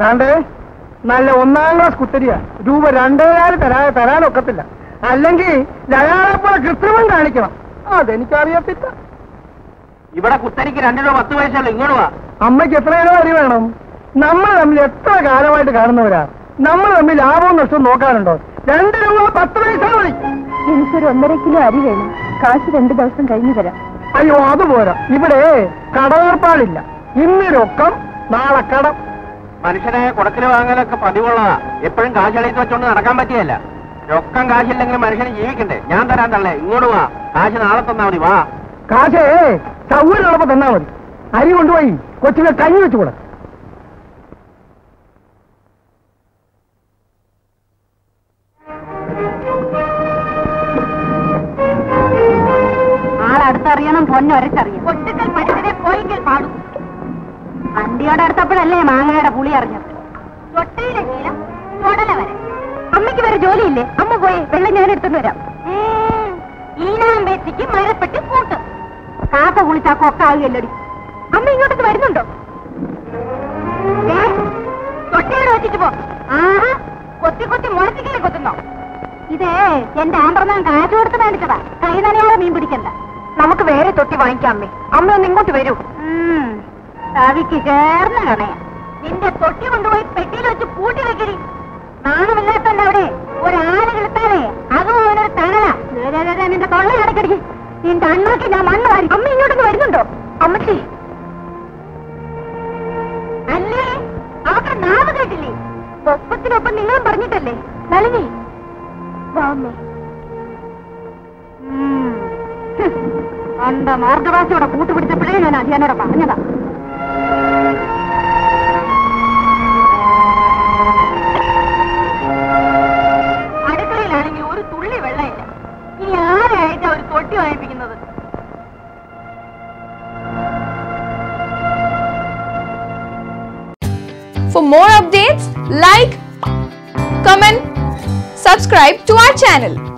ദാണ്ടേ നല്ല ഒന്നാം ക്ലാസ് കുത്തരിയ രൂപ രണ്ടേകാല് തരാ തരാനൊക്കത്തില്ല അല്ലെങ്കിൽ ലയാളെപ്പോലെ കൃത്രിമം കാണിക്കണം അതെനിക്കറിയത്തില്ല ഇവിടെ കുത്തരിക്ക് രണ്ടു രൂപ പത്ത് പൈസ ഇങ്ങോട്ട് വാ അമ്മയ്ക്ക് എത്രയാണോ അരി വേണം നമ്മൾ തമ്മിൽ എത്ര കാലമായിട്ട് കാണുന്നവരാ നമ്മൾ തമ്മിൽ ലാഭവും നഷ്ടവും നോക്കാറുണ്ടോ രണ്ട് രൂപ പത്ത് പൈസ മതി എനിക്കൊരു ഒന്നര കിലോ അരി വേണം കാശ് രണ്ടു ദിവസം കഴിഞ്ഞു തരാം അയ്യോ അത് പോരാ ഇവിടെ കടവേർപ്പാടില്ല ഇന്ന് രൊക്കം നാളെ കടം മനുഷ്യനെ കുടക്കില് വാങ്ങലൊക്കെ പതിവുള്ളതാ എപ്പോഴും കാശളിയിട്ട് വെച്ചോണ്ട് നടക്കാൻ പറ്റിയല്ല രൊക്കം കാശില്ലെങ്കിലും മനുഷ്യന് ജീവിക്കണ്ടേ ഞാൻ തരാൻ തള്ളേ ഇങ്ങോട്ട് വാ കാശ് നാളെ തന്നാ മതി വാ കാശേ സൗകര്യമുള്ളപ്പോ തന്നാ മതി അരി കൊണ്ടുപോയി കൊച്ചിനെ കഞ്ഞി വെച്ചുകൂടെ ആളടുത്തറിയണം പൊന്നൊരച്ചറിയണം ഒട്ടുക്കൽ പഠിച്ചതേ പോയെങ്കിൽ പാടും വണ്ടിയോടെ അടുത്തപ്പോഴല്ലേ മാങ്ങയുടെ പുളി അറിഞ്ഞത് തൊട്ടയിലെ ശീലം ചുടല വരെ അമ്മയ്ക്ക് വേറെ ജോലിയില്ലേ അമ്മ പോയി വെള്ളം ഞാൻ എടുത്തോണ്ട് വരാം ഈനാമ്പേച്ചിക്ക് മരപ്പെട്ട് കൂട്ട് കാക്ക കുളിച്ചാ കൊക്കാവുകയല്ലടി അമ്മ ഇങ്ങോട്ടേക്ക് വരുന്നുണ്ടോ ഏ? തൊട്ടയുടെ വെച്ചിട്ട് പോ ആഹാ കൊത്തി കൊത്തി മുളച്ചിക്കല്ലേ കൊത്തുന്നോ ഇതേ എന്റെ ആന്ത്രനാൻ കാശ് കൊടുത്ത് മേടിച്ചതാ കൈ നനയാതെ മീൻ പിടിക്കണ്ട നമുക്ക് വേറെ തൊട്ടി വാങ്ങിക്കാം അമ്മേ അമ്മ ഒന്ന് ഇങ്ങോട്ട് വരൂ തവിക്ക് ചേർന്ന കണയാ നിന്റെ തൊട്ടി കൊണ്ടുപോയി പെട്ടിയിൽ വെച്ച് പൂട്ടി വെക്കടി നാണമില്ലാത്തന്നെ അവിടെ ഒരാന കിളുത്താലേ അതും അവനൊരു തണലാ ദേ, ദേ, ദേ, ദേ, നിന്റെ തൊള്ള അടക്കടി നിന്റെ അണ്ണാക്കി ഞാൻ മണ്ണ് വാരി അമ്മ ഇങ്ങോട്ടൊന്ന് വരുന്നുണ്ടോ അമ്മച്ചി അല്ലേ അവർക്ക് നാവ് കേട്ടില്ലേ ഒപ്പത്തിനൊപ്പം നിങ്ങളും പറഞ്ഞിട്ടല്ലേ നളിനി വാമേ അണ്ട മാർഗവാസിയോടെ കൂട്ടുപിടിച്ചപ്പോഴേ ഞാൻ അധികാനോടെ പറഞ്ഞതാ അടുക്കളയിലാണെങ്കിൽ ഒരു തുള്ളി വെള്ളമില്ല ഇനി ആരായിട്ടാ ഒരു തൊട്ടി വാങ്ങിപ്പിക്കുന്നത് For more updates, like, comment, subscribe to our channel.